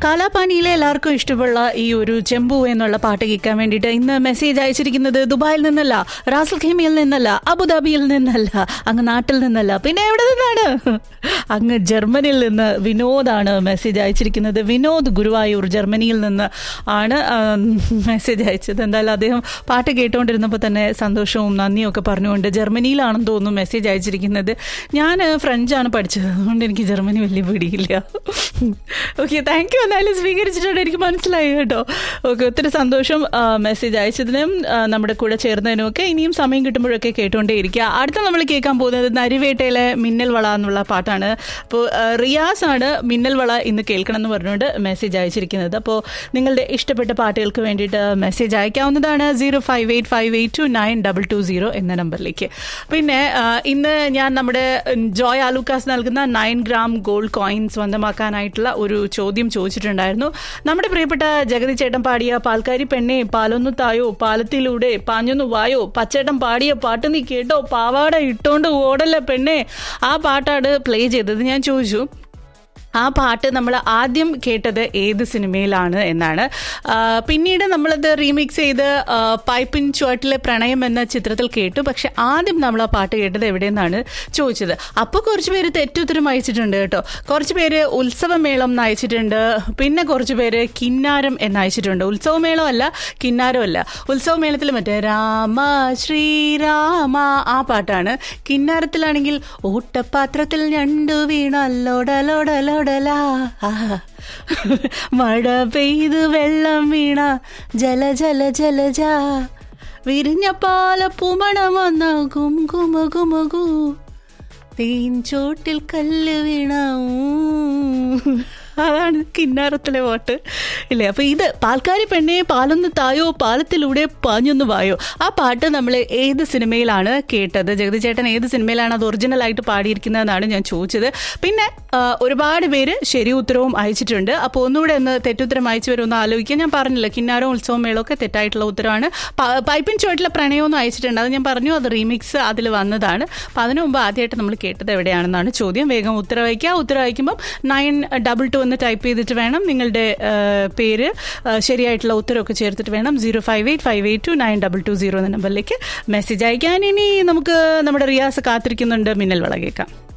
കാലാപാനിയിലെ എല്ലാവർക്കും ഇഷ്ടമുള്ള ഈ ഒരു ചെമ്പു എന്നുള്ള പാട്ട് കേൾക്കാൻ വേണ്ടിയിട്ട് ഇന്ന് മെസ്സേജ് അയച്ചിരിക്കുന്നത് ദുബായിൽ നിന്നല്ല റാസൽ ഖേമിയിൽ നിന്നല്ല അബുദാബിയിൽ നിന്നല്ല അങ്ങ് നാട്ടിൽ നിന്നല്ല പിന്നെ എവിടെ നിന്നാണ് അങ്ങ് ജർമ്മനിയിൽ നിന്ന് വിനോദാണ് മെസ്സേജ് അയച്ചിരിക്കുന്നത് വിനോദ് ഗുരുവായൂർ ജർമ്മനിയിൽ നിന്ന് ആണ് മെസ്സേജ് അയച്ചത് എന്തായാലും അദ്ദേഹം പാട്ട് കേട്ടുകൊണ്ടിരുന്നപ്പോൾ തന്നെ സന്തോഷവും നന്ദിയും ഒക്കെ പറഞ്ഞുകൊണ്ട് ജർമ്മനിയിലാണെന്ന് തോന്നുന്നു മെസ്സേജ് അയച്ചിരിക്കുന്നത് ഞാൻ ഫ്രഞ്ചാണ് പഠിച്ചത് അതുകൊണ്ട് എനിക്ക് ജർമ്മനി വലിയ പിടിയില്ല ഓക്കെ താങ്ക് യു എന്തായാലും സ്വീകരിച്ചിട്ടുണ്ട് എനിക്ക് മനസ്സിലായി കേട്ടോ ഓക്കെ ഒത്തിരി സന്തോഷം മെസ്സേജ് അയച്ചതിനും ആ, നമ്മുടെ കൂടെ ചേർന്നതിനും ഒക്കെ ഇനിയും സമയം കിട്ടുമ്പോഴൊക്കെ കേട്ടുകൊണ്ടേ ഇരിക്കുക അടുത്ത നമ്മൾ കേൾക്കാൻ പോകുന്നത് നരിവേട്ടയിലെ മിന്നൽ വള എന്നുള്ള പാട്ടാണ് അപ്പോൾ റിയാസ് ആണ് മിന്നൽ വള ഇന്ന് കേൾക്കണം എന്ന് പറഞ്ഞുകൊണ്ട് മെസ്സേജ് അയച്ചിരിക്കുന്നത് അപ്പോൾ നിങ്ങളുടെ ഇഷ്ടപ്പെട്ട പാട്ടുകൾക്ക് വേണ്ടിയിട്ട് മെസ്സേജ് അയക്കാവുന്നതാണ് zero five eight five eight two nine double two zero എന്ന നമ്പറിലേക്ക് പിന്നെ ആ, ഇന്ന് ഞാൻ നമ്മുടെ ജോയ് ആലൂക്കാസ് നൽകുന്ന നയൻ ഗ്രാം ഗോൾഡ് കോയിൻസ് സ്വന്തമാക്കാനായിട്ടുള്ള ഒരു ചോദ്യം ചോദിച്ചിട്ടുണ്ടായിരുന്നു നമ്മുടെ പ്രിയപ്പെട്ട ജഗതി ചേട്ടൻ പാടിയ പാൽക്കാരി പെണ്ണെ പാലൊന്നു തായോ പാലത്തിലൂടെ പാഞ്ഞൊന്നു വായോ പച്ചേട്ടൻ പാടിയ പാട്ട് നീ കേട്ടോ പാവാട ഇട്ടോണ്ട് ഓടല്ല പെണ്ണെ ആ പാട്ടാണ് പ്ലേ ചെയ്തത് ഞാൻ ചോദിച്ചു ആ പാട്ട് നമ്മൾ ആദ്യം കേട്ടത് ഏത് സിനിമയിലാണ് എന്നാണ് ആ, പിന്നീട് നമ്മളത് റീമിക്സ് ചെയ്ത് ആ, പൈപ്പിൻ ചുവട്ടിലെ പ്രണയം എന്ന ചിത്രത്തിൽ കേട്ടു പക്ഷെ ആദ്യം നമ്മൾ ആ പാട്ട് കേട്ടത് എവിടെയെന്നാണ് ചോദിച്ചത് അപ്പോൾ കുറച്ച് പേര് തെറ്റുത്തരം അയച്ചിട്ടുണ്ട് കേട്ടോ കുറച്ച് പേര് ഉത്സവമേളം എന്ന് അയച്ചിട്ടുണ്ട് പിന്നെ കുറച്ച് പേര് കിന്നാരം എന്ന് അയച്ചിട്ടുണ്ട് ഉത്സവമേളം അല്ല കിന്നാരം അല്ല ഉത്സവമേളത്തിൽ മറ്റേ രാമ ശ്രീരാമ ആ പാട്ടാണ് കിന്നാരത്തിലാണെങ്കിൽ ഓട്ടപാത്രത്തിൽ ഞണ്ടു വീണല്ലോടലോടലോടലാ മഴ പെയ്ത് വെള്ളം വീണ ജല ജല ജലജ വിരിഞ്ഞ പാല പുമണം വന്ന ഗും ഗുമ ഗുമ ഗു തേൻ ചോട്ടിൽ കല്ല് വീണ ഊ. അതാണ് കിന്നാരത്തിലെ പാട്ട് ഇല്ലേ അപ്പൊ ഇത് പാൽക്കാരി പെണ്ണെ പാലൊന്ന് തായോ പാലത്തിലൂടെ പാഞ്ഞൊന്ന് വായോ ആ പാട്ട് നമ്മൾ ഏത് സിനിമയിലാണ് കേട്ടത് ജഗതി ചേട്ടൻ ഏത് സിനിമയിലാണ് അത് ഒറിജിനൽ ആയിട്ട് പാടിയിരിക്കുന്നതെന്നാണ് ഞാൻ ചോദിച്ചത് പിന്നെ ആ, ഒരുപാട് പേര് ശരി ഉത്തരവും അയച്ചിട്ടുണ്ട് അപ്പോൾ ഒന്നുകൂടെ ഒന്ന് തെറ്റുത്തരം അയച്ചവരൊന്ന് ആലോചിക്കുക ഞാൻ പറഞ്ഞില്ല കിന്നാരവും ഉത്സവം മേളവും ഒക്കെ തെറ്റായിട്ടുള്ള ഉത്തരവാണ് പ- പൈപ്പിൻ ചുവട്ടിലെ പ്രണയമൊന്നും അയച്ചിട്ടുണ്ട് അത് ഞാൻ പറഞ്ഞു അത് റീമിക്സ് അതിൽ വന്നതാണ് അപ്പോൾ അതിനു മുമ്പ് ആദ്യമായിട്ട് നമ്മൾ കേട്ടത് എവിടെയാണെന്നാണ് ചോദ്യം വേഗം ഉത്തരം അയക്കുക ഉത്തരം അയക്കുമ്പോൾ നയൻ ഡബിൾ ടു എന്ന് ടൈപ്പ് ചെയ്തിട്ട് വേണം നിങ്ങളുടെ ആ, പേര് ആ, ശരിയായിട്ടുള്ള ഉത്തരമൊക്കെ ചേർത്തിട്ട് വേണം zero five eight five eight two nine double two zero എന്ന നമ്പറിലേക്ക് മെസ്സേജ് അയക്കാൻ ഇനി നമുക്ക് നമ്മുടെ റിയാസ് കാത്തിരിക്കുന്നുണ്ട് മിന്നൽ വള കേൾക്കാം